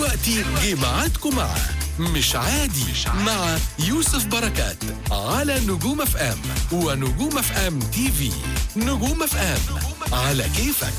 دلوقتي جه ميعادكم مع مش عادي مع يوسف بركات على نجوم اف ام ونجوم اف ام تي في نجوم اف ام على كيفك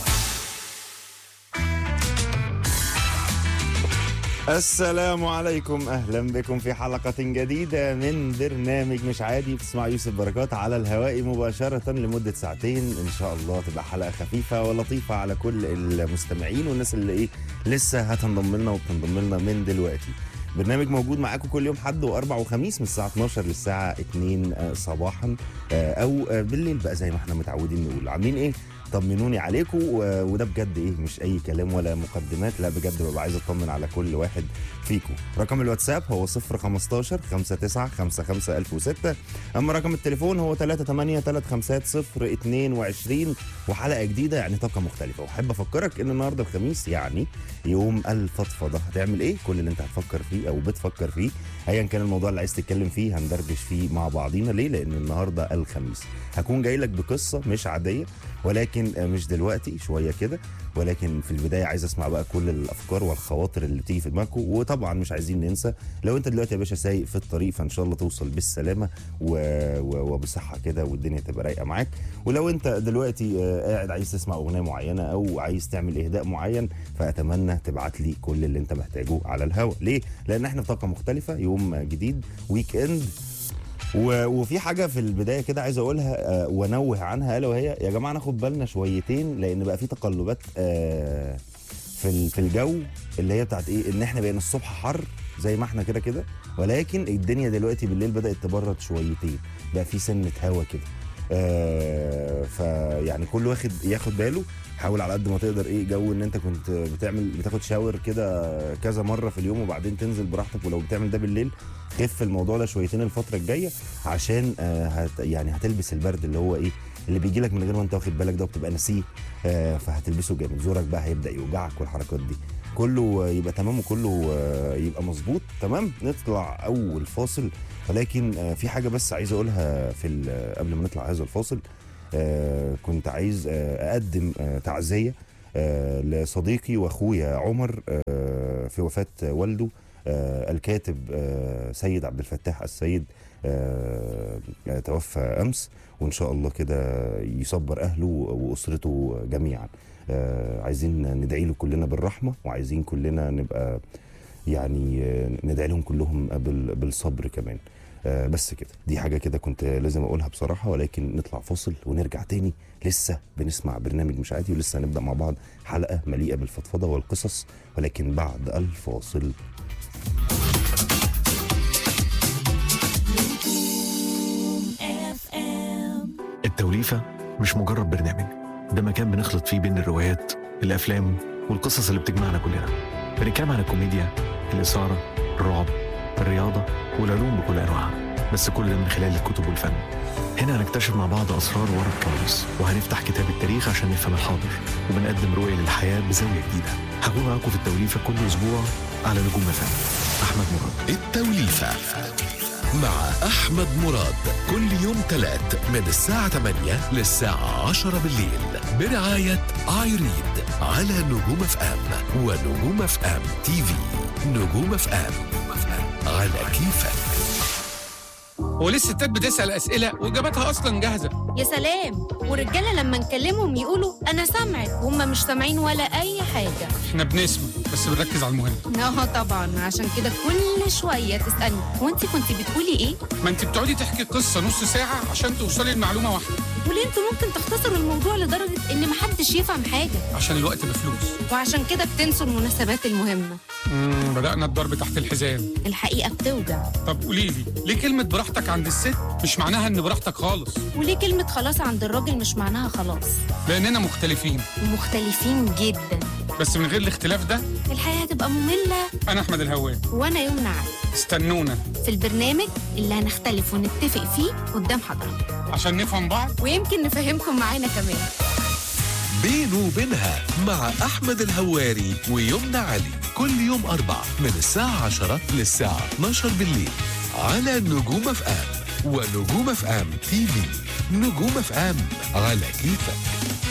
السلام عليكم اهلا بكم في حلقه جديده من برنامج مش عادي بتسمع يوسف بركات على الهواء مباشره لمده ساعتين ان شاء الله تبقى حلقه خفيفه ولطيفه على كل المستمعين والناس اللي ايه لسه هتنضم لنا وبتنضم لنا من دلوقتي برنامج موجود معاكم كل يوم حد واربع وخميس من الساعه 12 للساعه 2 صباحا او بالليل بقى زي ما احنا متعودين نقول عاملين ايه طمنوني عليكم وده بجد ايه مش اي كلام ولا مقدمات لا بجد ببقى عايز اطمن على كل واحد فيكم رقم الواتساب هو 015 59 55 1006 اما رقم التليفون هو 38 350 022 وحلقه جديده يعني طاقه مختلفه واحب افكرك ان النهارده الخميس يعني يوم الفضفضه هتعمل ايه كل اللي انت هتفكر فيه او بتفكر فيه ايا كان الموضوع اللي عايز تتكلم فيه هندردش فيه مع بعضينا ليه لان النهارده الخميس هكون جاي لك بقصه مش عاديه ولكن مش دلوقتي شويه كده ولكن في البدايه عايز اسمع بقى كل الافكار والخواطر اللي بتيجي في دماغكم وطبعا مش عايزين ننسى لو انت دلوقتي يا باشا سايق في الطريق فان شاء الله توصل بالسلامه و... و... وبصحه كده والدنيا تبقى رايقه معاك ولو انت دلوقتي قاعد عايز تسمع اغنيه معينه او عايز تعمل اهداء معين فاتمنى تبعت لي كل اللي انت محتاجه على الهواء ليه لان احنا في طاقه مختلفه يوم جديد ويك اند و... وفي حاجه في البدايه كده عايز اقولها آه وانوه عنها الا وهي يا جماعه ناخد بالنا شويتين لان بقى في تقلبات آه في في الجو اللي هي بتاعت ايه ان احنا بقينا الصبح حر زي ما احنا كده كده ولكن الدنيا دلوقتي بالليل بدات تبرد شويتين بقى في سنه هوا كده آه فيعني كل واخد ياخد باله حاول على قد ما تقدر ايه جو ان انت كنت بتعمل بتاخد شاور كده كذا مره في اليوم وبعدين تنزل براحتك ولو بتعمل ده بالليل خف الموضوع ده شويتين الفتره الجايه عشان آه هت يعني هتلبس البرد اللي هو ايه اللي بيجي لك من غير ما انت واخد بالك ده وبتبقى ناسيه آه فهتلبسه جامد زورك بقى هيبدا يوجعك والحركات دي كله يبقى تمام وكله آه يبقى مظبوط تمام نطلع اول فاصل ولكن آه في حاجه بس عايز اقولها في قبل ما نطلع هذا الفاصل آه كنت عايز آه اقدم آه تعزيه آه لصديقي واخويا عمر آه في وفاه والده آه الكاتب آه سيد عبد الفتاح السيد آه توفى امس وان شاء الله كده يصبر اهله واسرته جميعا آه عايزين ندعي له كلنا بالرحمه وعايزين كلنا نبقى يعني ندعي لهم كلهم بالصبر كمان آه بس كده دي حاجه كده كنت لازم اقولها بصراحه ولكن نطلع فاصل ونرجع تاني لسه بنسمع برنامج مش عادي ولسه هنبدا مع بعض حلقه مليئه بالفضفضه والقصص ولكن بعد الفاصل التوليفة مش مجرد برنامج ده مكان بنخلط فيه بين الروايات الأفلام والقصص اللي بتجمعنا كلنا بنتكلم عن الكوميديا الإثارة الرعب الرياضة والعلوم بكل أنواعها بس كل ده من خلال الكتب والفن هنا هنكتشف مع بعض أسرار ورا الكواليس وهنفتح كتاب التاريخ عشان نفهم الحاضر وبنقدم رؤية للحياة بزاوية جديدة هكون معاكم في التوليفة كل أسبوع على نجوم فن أحمد مراد التوليفة مع أحمد مراد كل يوم تلات من الساعة 8 للساعة 10 بالليل برعاية ايريد على نجوم اف ام ونجوم اف ام تي في نجوم اف ام على كيفك هو ليه الستات بتسأل أسئلة وإجاباتها أصلا جاهزة يا سلام والرجالة لما نكلمهم يقولوا أنا سامعك وهم مش سامعين ولا أي حاجة إحنا بنسمع بس بنركز على المهم اه طبعا عشان كده كل شوية تسألني هو أنت كنت بتقولي إيه؟ ما أنت بتقعدي تحكي قصة نص ساعة عشان توصلي لمعلومة واحدة وليه أنتوا ممكن تختصروا الموضوع لدرجة إن محدش يفهم حاجة عشان الوقت بفلوس وعشان كده بتنسوا المناسبات المهمة امم بدأنا الضرب تحت الحزام الحقيقة بتوجع طب قولي لي ليه كلمة براحتك عند الست مش معناها إن براحتك خالص وليه كلمة خلاص عند الراجل مش معناها خلاص لأننا مختلفين ومختلفين جدا بس من غير الاختلاف ده الحياة هتبقى مملة أنا أحمد الهوان وأنا يمنى علي استنونا في البرنامج اللي هنختلف ونتفق فيه قدام حضرتك عشان نفهم بعض ويمكن نفهمكم معانا كمان بينه وبينها مع أحمد الهواري ويمنى علي كل يوم أربع من الساعة 10 للساعة 12 بالليل على نجوم اف ام ونجوم اف ام تي في نجوم اف ام على كيفك